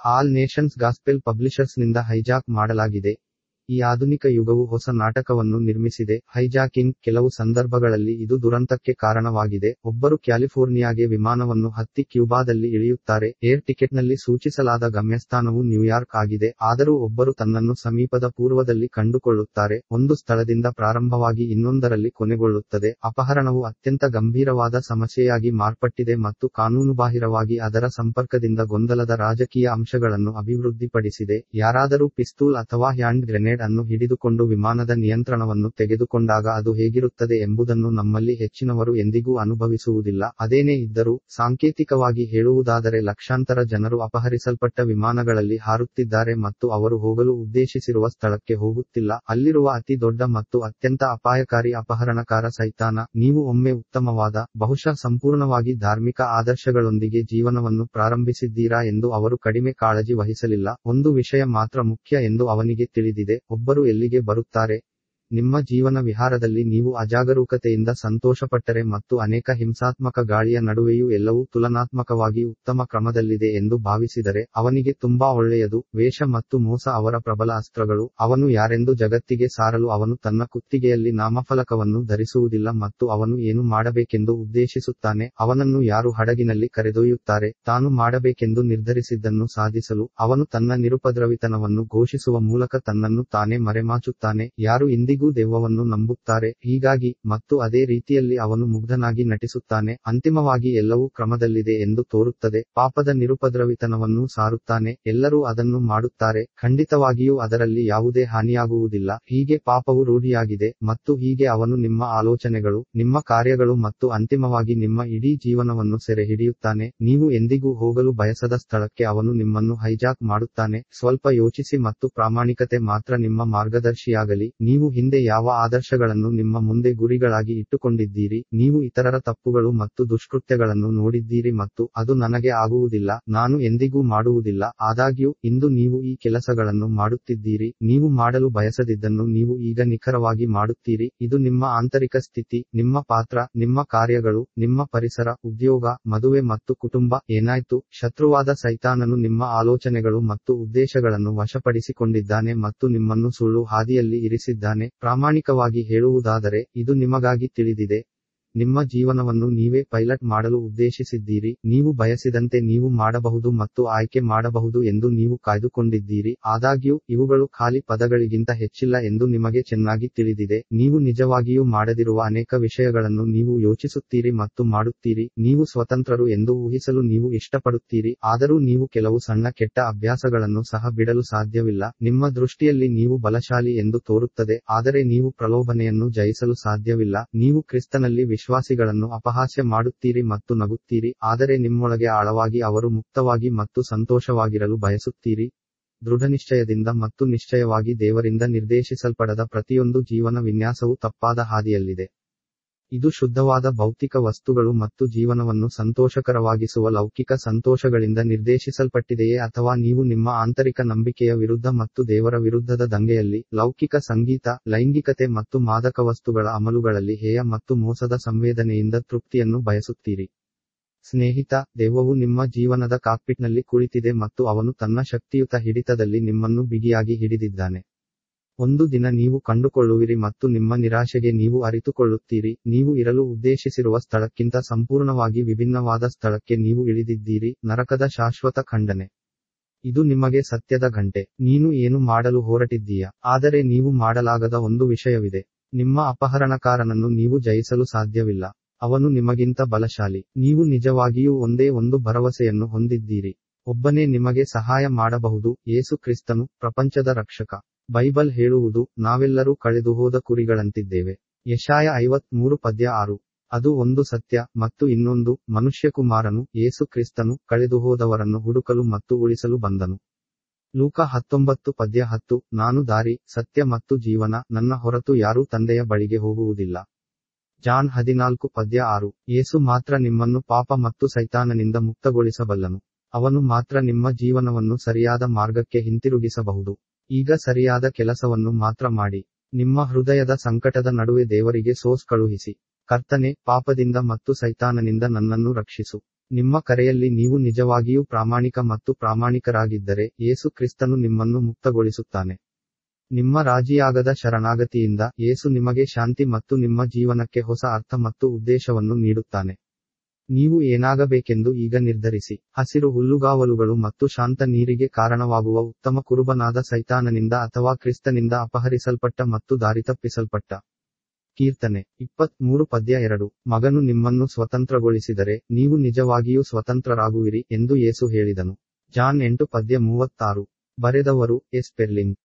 all nations gospel ಪಬ್ಲಿಷರ್ಸ್ನಿಂದ hijack ಮಾಡಲಾಗಿದೆ ಈ ಆಧುನಿಕ ಯುಗವು ಹೊಸ ನಾಟಕವನ್ನು ನಿರ್ಮಿಸಿದೆ ಹೈಜಾಕಿಂಗ್ ಕೆಲವು ಸಂದರ್ಭಗಳಲ್ಲಿ ಇದು ದುರಂತಕ್ಕೆ ಕಾರಣವಾಗಿದೆ ಒಬ್ಬರು ಕ್ಯಾಲಿಫೋರ್ನಿಯಾಗೆ ವಿಮಾನವನ್ನು ಹತ್ತಿ ಕ್ಯೂಬಾದಲ್ಲಿ ಇಳಿಯುತ್ತಾರೆ ಏರ್ ಟಿಕೆಟ್ನಲ್ಲಿ ಸೂಚಿಸಲಾದ ಗಮ್ಯಸ್ಥಾನವು ನ್ಯೂಯಾರ್ಕ್ ಆಗಿದೆ ಆದರೂ ಒಬ್ಬರು ತನ್ನನ್ನು ಸಮೀಪದ ಪೂರ್ವದಲ್ಲಿ ಕಂಡುಕೊಳ್ಳುತ್ತಾರೆ ಒಂದು ಸ್ಥಳದಿಂದ ಪ್ರಾರಂಭವಾಗಿ ಇನ್ನೊಂದರಲ್ಲಿ ಕೊನೆಗೊಳ್ಳುತ್ತದೆ ಅಪಹರಣವು ಅತ್ಯಂತ ಗಂಭೀರವಾದ ಸಮಸ್ಯೆಯಾಗಿ ಮಾರ್ಪಟ್ಟಿದೆ ಮತ್ತು ಕಾನೂನುಬಾಹಿರವಾಗಿ ಅದರ ಸಂಪರ್ಕದಿಂದ ಗೊಂದಲದ ರಾಜಕೀಯ ಅಂಶಗಳನ್ನು ಅಭಿವೃದ್ಧಿಪಡಿಸಿದೆ ಯಾರಾದರೂ ಪಿಸ್ತೂಲ್ ಅಥವಾ ಹ್ಯಾಂಡ್ ಗ್ರೆನೇಡ್ ಅನ್ನು ಹಿಡಿದುಕೊಂಡು ವಿಮಾನದ ನಿಯಂತ್ರಣವನ್ನು ತೆಗೆದುಕೊಂಡಾಗ ಅದು ಹೇಗಿರುತ್ತದೆ ಎಂಬುದನ್ನು ನಮ್ಮಲ್ಲಿ ಹೆಚ್ಚಿನವರು ಎಂದಿಗೂ ಅನುಭವಿಸುವುದಿಲ್ಲ ಅದೇನೇ ಇದ್ದರೂ ಸಾಂಕೇತಿಕವಾಗಿ ಹೇಳುವುದಾದರೆ ಲಕ್ಷಾಂತರ ಜನರು ಅಪಹರಿಸಲ್ಪಟ್ಟ ವಿಮಾನಗಳಲ್ಲಿ ಹಾರುತ್ತಿದ್ದಾರೆ ಮತ್ತು ಅವರು ಹೋಗಲು ಉದ್ದೇಶಿಸಿರುವ ಸ್ಥಳಕ್ಕೆ ಹೋಗುತ್ತಿಲ್ಲ ಅಲ್ಲಿರುವ ಅತಿ ದೊಡ್ಡ ಮತ್ತು ಅತ್ಯಂತ ಅಪಾಯಕಾರಿ ಅಪಹರಣಕಾರ ಸೈತಾನ ನೀವು ಒಮ್ಮೆ ಉತ್ತಮವಾದ ಬಹುಶಃ ಸಂಪೂರ್ಣವಾಗಿ ಧಾರ್ಮಿಕ ಆದರ್ಶಗಳೊಂದಿಗೆ ಜೀವನವನ್ನು ಪ್ರಾರಂಭಿಸಿದ್ದೀರಾ ಎಂದು ಅವರು ಕಡಿಮೆ ಕಾಳಜಿ ವಹಿಸಲಿಲ್ಲ ಒಂದು ವಿಷಯ ಮಾತ್ರ ಮುಖ್ಯ ಎಂದು ಅವನಿಗೆ ತಿಳಿದಿದೆ ಒಬ್ಬರು ಎಲ್ಲಿಗೆ ಬರುತ್ತಾರೆ ನಿಮ್ಮ ಜೀವನ ವಿಹಾರದಲ್ಲಿ ನೀವು ಅಜಾಗರೂಕತೆಯಿಂದ ಸಂತೋಷಪಟ್ಟರೆ ಮತ್ತು ಅನೇಕ ಹಿಂಸಾತ್ಮಕ ಗಾಳಿಯ ನಡುವೆಯೂ ಎಲ್ಲವೂ ತುಲನಾತ್ಮಕವಾಗಿ ಉತ್ತಮ ಕ್ರಮದಲ್ಲಿದೆ ಎಂದು ಭಾವಿಸಿದರೆ ಅವನಿಗೆ ತುಂಬಾ ಒಳ್ಳೆಯದು ವೇಷ ಮತ್ತು ಮೋಸ ಅವರ ಪ್ರಬಲ ಅಸ್ತ್ರಗಳು ಅವನು ಯಾರೆಂದು ಜಗತ್ತಿಗೆ ಸಾರಲು ಅವನು ತನ್ನ ಕುತ್ತಿಗೆಯಲ್ಲಿ ನಾಮಫಲಕವನ್ನು ಧರಿಸುವುದಿಲ್ಲ ಮತ್ತು ಅವನು ಏನು ಮಾಡಬೇಕೆಂದು ಉದ್ದೇಶಿಸುತ್ತಾನೆ ಅವನನ್ನು ಯಾರು ಹಡಗಿನಲ್ಲಿ ಕರೆದೊಯ್ಯುತ್ತಾರೆ ತಾನು ಮಾಡಬೇಕೆಂದು ನಿರ್ಧರಿಸಿದ್ದನ್ನು ಸಾಧಿಸಲು ಅವನು ತನ್ನ ನಿರುಪದ್ರವಿತನವನ್ನು ಘೋಷಿಸುವ ಮೂಲಕ ತನ್ನನ್ನು ತಾನೇ ಮರೆಮಾಚುತ್ತಾನೆ ಯಾರು ಇಂದಿಗೂ ದೆವ್ವವನ್ನು ನಂಬುತ್ತಾರೆ ಹೀಗಾಗಿ ಮತ್ತು ಅದೇ ರೀತಿಯಲ್ಲಿ ಅವನು ಮುಗ್ಧನಾಗಿ ನಟಿಸುತ್ತಾನೆ ಅಂತಿಮವಾಗಿ ಎಲ್ಲವೂ ಕ್ರಮದಲ್ಲಿದೆ ಎಂದು ತೋರುತ್ತದೆ ಪಾಪದ ನಿರುಪದ್ರವಿತನವನ್ನೂ ಸಾರುತ್ತಾನೆ ಎಲ್ಲರೂ ಅದನ್ನು ಮಾಡುತ್ತಾರೆ ಖಂಡಿತವಾಗಿಯೂ ಅದರಲ್ಲಿ ಯಾವುದೇ ಹಾನಿಯಾಗುವುದಿಲ್ಲ ಹೀಗೆ ಪಾಪವು ರೂಢಿಯಾಗಿದೆ ಮತ್ತು ಹೀಗೆ ಅವನು ನಿಮ್ಮ ಆಲೋಚನೆಗಳು ನಿಮ್ಮ ಕಾರ್ಯಗಳು ಮತ್ತು ಅಂತಿಮವಾಗಿ ನಿಮ್ಮ ಇಡೀ ಜೀವನವನ್ನು ಸೆರೆ ಹಿಡಿಯುತ್ತಾನೆ ನೀವು ಎಂದಿಗೂ ಹೋಗಲು ಬಯಸದ ಸ್ಥಳಕ್ಕೆ ಅವನು ನಿಮ್ಮನ್ನು ಹೈಜಾಕ್ ಮಾಡುತ್ತಾನೆ ಸ್ವಲ್ಪ ಯೋಚಿಸಿ ಮತ್ತು ಪ್ರಾಮಾಣಿಕತೆ ಮಾತ್ರ ನಿಮ್ಮ ಮಾರ್ಗದರ್ಶಿಯಾಗಲಿ ನೀವು ಹಿಂದೆ ಯಾವ ಆದರ್ಶಗಳನ್ನು ನಿಮ್ಮ ಮುಂದೆ ಗುರಿಗಳಾಗಿ ಇಟ್ಟುಕೊಂಡಿದ್ದೀರಿ ನೀವು ಇತರರ ತಪ್ಪುಗಳು ಮತ್ತು ದುಷ್ಕೃತ್ಯಗಳನ್ನು ನೋಡಿದ್ದೀರಿ ಮತ್ತು ಅದು ನನಗೆ ಆಗುವುದಿಲ್ಲ ನಾನು ಎಂದಿಗೂ ಮಾಡುವುದಿಲ್ಲ ಆದಾಗ್ಯೂ ಇಂದು ನೀವು ಈ ಕೆಲಸಗಳನ್ನು ಮಾಡುತ್ತಿದ್ದೀರಿ ನೀವು ಮಾಡಲು ಬಯಸದಿದ್ದನ್ನು ನೀವು ಈಗ ನಿಖರವಾಗಿ ಮಾಡುತ್ತೀರಿ ಇದು ನಿಮ್ಮ ಆಂತರಿಕ ಸ್ಥಿತಿ ನಿಮ್ಮ ಪಾತ್ರ ನಿಮ್ಮ ಕಾರ್ಯಗಳು ನಿಮ್ಮ ಪರಿಸರ ಉದ್ಯೋಗ ಮದುವೆ ಮತ್ತು ಕುಟುಂಬ ಏನಾಯ್ತು ಶತ್ರುವಾದ ಸೈತಾನನು ನಿಮ್ಮ ಆಲೋಚನೆಗಳು ಮತ್ತು ಉದ್ದೇಶಗಳನ್ನು ವಶಪಡಿಸಿಕೊಂಡಿದ್ದಾನೆ ಮತ್ತು ನಿಮ್ಮನ್ನು ಸುಳ್ಳು ಹಾದಿಯಲ್ಲಿ ಇರಿಸಿದ್ದಾನೆ ಪ್ರಾಮಾಣಿಕವಾಗಿ ಹೇಳುವುದಾದರೆ ಇದು ನಿಮಗಾಗಿ ತಿಳಿದಿದೆ ನಿಮ್ಮ ಜೀವನವನ್ನು ನೀವೇ ಪೈಲಟ್ ಮಾಡಲು ಉದ್ದೇಶಿಸಿದ್ದೀರಿ ನೀವು ಬಯಸಿದಂತೆ ನೀವು ಮಾಡಬಹುದು ಮತ್ತು ಆಯ್ಕೆ ಮಾಡಬಹುದು ಎಂದು ನೀವು ಕಾಯ್ದುಕೊಂಡಿದ್ದೀರಿ ಆದಾಗ್ಯೂ ಇವುಗಳು ಖಾಲಿ ಪದಗಳಿಗಿಂತ ಹೆಚ್ಚಿಲ್ಲ ಎಂದು ನಿಮಗೆ ಚೆನ್ನಾಗಿ ತಿಳಿದಿದೆ ನೀವು ನಿಜವಾಗಿಯೂ ಮಾಡದಿರುವ ಅನೇಕ ವಿಷಯಗಳನ್ನು ನೀವು ಯೋಚಿಸುತ್ತೀರಿ ಮತ್ತು ಮಾಡುತ್ತೀರಿ ನೀವು ಸ್ವತಂತ್ರರು ಎಂದು ಊಹಿಸಲು ನೀವು ಇಷ್ಟಪಡುತ್ತೀರಿ ಆದರೂ ನೀವು ಕೆಲವು ಸಣ್ಣ ಕೆಟ್ಟ ಅಭ್ಯಾಸಗಳನ್ನು ಸಹ ಬಿಡಲು ಸಾಧ್ಯವಿಲ್ಲ ನಿಮ್ಮ ದೃಷ್ಟಿಯಲ್ಲಿ ನೀವು ಬಲಶಾಲಿ ಎಂದು ತೋರುತ್ತದೆ ಆದರೆ ನೀವು ಪ್ರಲೋಭನೆಯನ್ನು ಜಯಿಸಲು ಸಾಧ್ಯವಿಲ್ಲ ನೀವು ಕ್ರಿಸ್ತನಲ್ಲಿ ವಿಶ್ವಾಸಿಗಳನ್ನು ಅಪಹಾಸ್ಯ ಮಾಡುತ್ತೀರಿ ಮತ್ತು ನಗುತ್ತೀರಿ ಆದರೆ ನಿಮ್ಮೊಳಗೆ ಆಳವಾಗಿ ಅವರು ಮುಕ್ತವಾಗಿ ಮತ್ತು ಸಂತೋಷವಾಗಿರಲು ಬಯಸುತ್ತೀರಿ ದೃಢನಿಶ್ಚಯದಿಂದ ಮತ್ತು ನಿಶ್ಚಯವಾಗಿ ದೇವರಿಂದ ನಿರ್ದೇಶಿಸಲ್ಪಡದ ಪ್ರತಿಯೊಂದು ಜೀವನ ವಿನ್ಯಾಸವು ತಪ್ಪಾದ ಹಾದಿಯಲ್ಲಿದೆ ಇದು ಶುದ್ಧವಾದ ಭೌತಿಕ ವಸ್ತುಗಳು ಮತ್ತು ಜೀವನವನ್ನು ಸಂತೋಷಕರವಾಗಿಸುವ ಲೌಕಿಕ ಸಂತೋಷಗಳಿಂದ ನಿರ್ದೇಶಿಸಲ್ಪಟ್ಟಿದೆಯೇ ಅಥವಾ ನೀವು ನಿಮ್ಮ ಆಂತರಿಕ ನಂಬಿಕೆಯ ವಿರುದ್ಧ ಮತ್ತು ದೇವರ ವಿರುದ್ಧದ ದಂಗೆಯಲ್ಲಿ ಲೌಕಿಕ ಸಂಗೀತ ಲೈಂಗಿಕತೆ ಮತ್ತು ಮಾದಕ ವಸ್ತುಗಳ ಅಮಲುಗಳಲ್ಲಿ ಹೇಯ ಮತ್ತು ಮೋಸದ ಸಂವೇದನೆಯಿಂದ ತೃಪ್ತಿಯನ್ನು ಬಯಸುತ್ತೀರಿ ಸ್ನೇಹಿತ ದೆವ್ವವು ನಿಮ್ಮ ಜೀವನದ ಕಾಕ್ಪಿಟ್ನಲ್ಲಿ ಕುಳಿತಿದೆ ಮತ್ತು ಅವನು ತನ್ನ ಶಕ್ತಿಯುತ ಹಿಡಿತದಲ್ಲಿ ನಿಮ್ಮನ್ನು ಬಿಗಿಯಾಗಿ ಹಿಡಿದಿದ್ದಾನೆ ಒಂದು ದಿನ ನೀವು ಕಂಡುಕೊಳ್ಳುವಿರಿ ಮತ್ತು ನಿಮ್ಮ ನಿರಾಶೆಗೆ ನೀವು ಅರಿತುಕೊಳ್ಳುತ್ತೀರಿ ನೀವು ಇರಲು ಉದ್ದೇಶಿಸಿರುವ ಸ್ಥಳಕ್ಕಿಂತ ಸಂಪೂರ್ಣವಾಗಿ ವಿಭಿನ್ನವಾದ ಸ್ಥಳಕ್ಕೆ ನೀವು ಇಳಿದಿದ್ದೀರಿ ನರಕದ ಶಾಶ್ವತ ಖಂಡನೆ ಇದು ನಿಮಗೆ ಸತ್ಯದ ಗಂಟೆ ನೀನು ಏನು ಮಾಡಲು ಹೊರಟಿದ್ದೀಯಾ ಆದರೆ ನೀವು ಮಾಡಲಾಗದ ಒಂದು ವಿಷಯವಿದೆ ನಿಮ್ಮ ಅಪಹರಣಕಾರನನ್ನು ನೀವು ಜಯಿಸಲು ಸಾಧ್ಯವಿಲ್ಲ ಅವನು ನಿಮಗಿಂತ ಬಲಶಾಲಿ ನೀವು ನಿಜವಾಗಿಯೂ ಒಂದೇ ಒಂದು ಭರವಸೆಯನ್ನು ಹೊಂದಿದ್ದೀರಿ ಒಬ್ಬನೇ ನಿಮಗೆ ಸಹಾಯ ಮಾಡಬಹುದು ಯೇಸು ಕ್ರಿಸ್ತನು ಪ್ರಪಂಚದ ರಕ್ಷಕ ಬೈಬಲ್ ಹೇಳುವುದು ನಾವೆಲ್ಲರೂ ಕಳೆದುಹೋದ ಕುರಿಗಳಂತಿದ್ದೇವೆ ಯಶಾಯ ಐವತ್ ಮೂರು ಪದ್ಯ ಆರು ಅದು ಒಂದು ಸತ್ಯ ಮತ್ತು ಇನ್ನೊಂದು ಮನುಷ್ಯಕುಮಾರನು ಯೇಸು ಕ್ರಿಸ್ತನು ಕಳೆದುಹೋದವರನ್ನು ಹುಡುಕಲು ಮತ್ತು ಉಳಿಸಲು ಬಂದನು ಲೂಕ ಹತ್ತೊಂಬತ್ತು ಪದ್ಯ ಹತ್ತು ನಾನು ದಾರಿ ಸತ್ಯ ಮತ್ತು ಜೀವನ ನನ್ನ ಹೊರತು ಯಾರೂ ತಂದೆಯ ಬಳಿಗೆ ಹೋಗುವುದಿಲ್ಲ ಜಾನ್ ಹದಿನಾಲ್ಕು ಪದ್ಯ ಆರು ಯೇಸು ಮಾತ್ರ ನಿಮ್ಮನ್ನು ಪಾಪ ಮತ್ತು ಸೈತಾನನಿಂದ ಮುಕ್ತಗೊಳಿಸಬಲ್ಲನು ಅವನು ಮಾತ್ರ ನಿಮ್ಮ ಜೀವನವನ್ನು ಸರಿಯಾದ ಮಾರ್ಗಕ್ಕೆ ಹಿಂತಿರುಗಿಸಬಹುದು ಈಗ ಸರಿಯಾದ ಕೆಲಸವನ್ನು ಮಾತ್ರ ಮಾಡಿ ನಿಮ್ಮ ಹೃದಯದ ಸಂಕಟದ ನಡುವೆ ದೇವರಿಗೆ ಸೋಸ್ ಕಳುಹಿಸಿ ಕರ್ತನೆ ಪಾಪದಿಂದ ಮತ್ತು ಸೈತಾನನಿಂದ ನನ್ನನ್ನು ರಕ್ಷಿಸು ನಿಮ್ಮ ಕರೆಯಲ್ಲಿ ನೀವು ನಿಜವಾಗಿಯೂ ಪ್ರಾಮಾಣಿಕ ಮತ್ತು ಪ್ರಾಮಾಣಿಕರಾಗಿದ್ದರೆ ಯೇಸು ಕ್ರಿಸ್ತನು ನಿಮ್ಮನ್ನು ಮುಕ್ತಗೊಳಿಸುತ್ತಾನೆ ನಿಮ್ಮ ರಾಜಿಯಾಗದ ಶರಣಾಗತಿಯಿಂದ ಯೇಸು ನಿಮಗೆ ಶಾಂತಿ ಮತ್ತು ನಿಮ್ಮ ಜೀವನಕ್ಕೆ ಹೊಸ ಅರ್ಥ ಮತ್ತು ಉದ್ದೇಶವನ್ನು ನೀಡುತ್ತಾನೆ ನೀವು ಏನಾಗಬೇಕೆಂದು ಈಗ ನಿರ್ಧರಿಸಿ ಹಸಿರು ಹುಲ್ಲುಗಾವಲುಗಳು ಮತ್ತು ಶಾಂತ ನೀರಿಗೆ ಕಾರಣವಾಗುವ ಉತ್ತಮ ಕುರುಬನಾದ ಸೈತಾನನಿಂದ ಅಥವಾ ಕ್ರಿಸ್ತನಿಂದ ಅಪಹರಿಸಲ್ಪಟ್ಟ ಮತ್ತು ದಾರಿತಪ್ಪಿಸಲ್ಪಟ್ಟ ಕೀರ್ತನೆ ಇಪ್ಪತ್ತ್ ಮೂರು ಪದ್ಯ ಎರಡು ಮಗನು ನಿಮ್ಮನ್ನು ಸ್ವತಂತ್ರಗೊಳಿಸಿದರೆ ನೀವು ನಿಜವಾಗಿಯೂ ಸ್ವತಂತ್ರರಾಗುವಿರಿ ಎಂದು ಯೇಸು ಹೇಳಿದನು ಜಾನ್ ಎಂಟು ಪದ್ಯ ಮೂವತ್ತಾರು ಬರೆದವರು ಎಸ್ ಪೆರ್ಲಿಂಗ್